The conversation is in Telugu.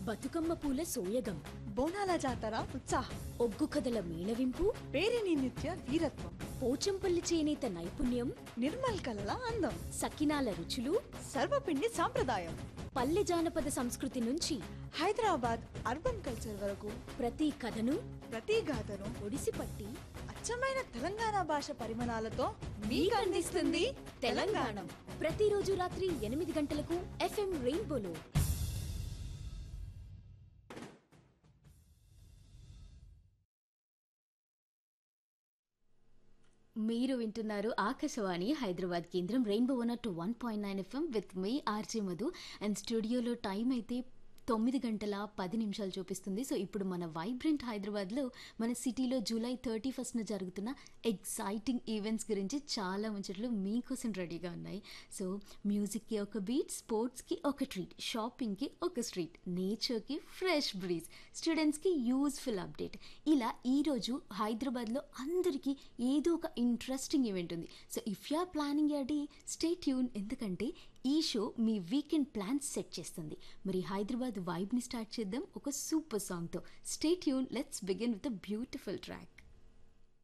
బతుకమ్మ పూల సోయగం బోనాల జాతర ఉత్సాహం ఒగ్గు కథల మేళవింపు పేరిని నిత్య వీరత్వం పోచంపల్లి చేనేత నైపుణ్యం నిర్మల్ కలల అందం సకినాల రుచులు సర్వపిండి సాంప్రదాయం పల్లె జానపద సంస్కృతి నుంచి హైదరాబాద్ అర్బన్ కల్చర్ వరకు ప్రతి కథను ప్రతి గాథను ఒడిసిపట్టి అచ్చమైన తెలంగాణ భాష పరిమాణాలతో మీకు అందిస్తుంది తెలంగాణ ప్రతిరోజు రాత్రి ఎనిమిది గంటలకు ఎఫ్ఎం రెయిన్బోలో మీరు వింటున్నారు ఆకాశవాణి హైదరాబాద్ కేంద్రం rainbow one two one point nine FM with మీ ఆర్జే మధు అండ్ స్టూడియోలో టైం అయితే తొమ్మిది గంటల పది నిమిషాలు చూపిస్తుంది సో ఇప్పుడు మన వైబ్రెంట్ హైదరాబాద్లో మన సిటీలో జూలై థర్టీ ఫస్ట్న జరుగుతున్న ఎగ్జైటింగ్ ఈవెంట్స్ గురించి చాలా ముచ్చట్లు మీకోసం రెడీగా ఉన్నాయి సో మ్యూజిక్కి ఒక బీట్ స్పోర్ట్స్కి ఒక ట్రీట్ షాపింగ్కి ఒక స్ట్రీట్ నేచర్కి ఫ్రెష్ బ్రీజ్ స్టూడెంట్స్కి యూస్ఫుల్ అప్డేట్ ఇలా ఈరోజు హైదరాబాద్లో అందరికీ ఏదో ఒక ఇంట్రెస్టింగ్ ఈవెంట్ ఉంది so if you are planning your day stay tune ఎందుకంటే ఈ షో మీ వీకెండ్ ప్లాన్ సెట్ చేస్తుంది మరి హైదరాబాద్ వైబ్ని స్టార్ట్ చేద్దాం ఒక సూపర్ సాంగ్తో stay tune let's begin with a beautiful track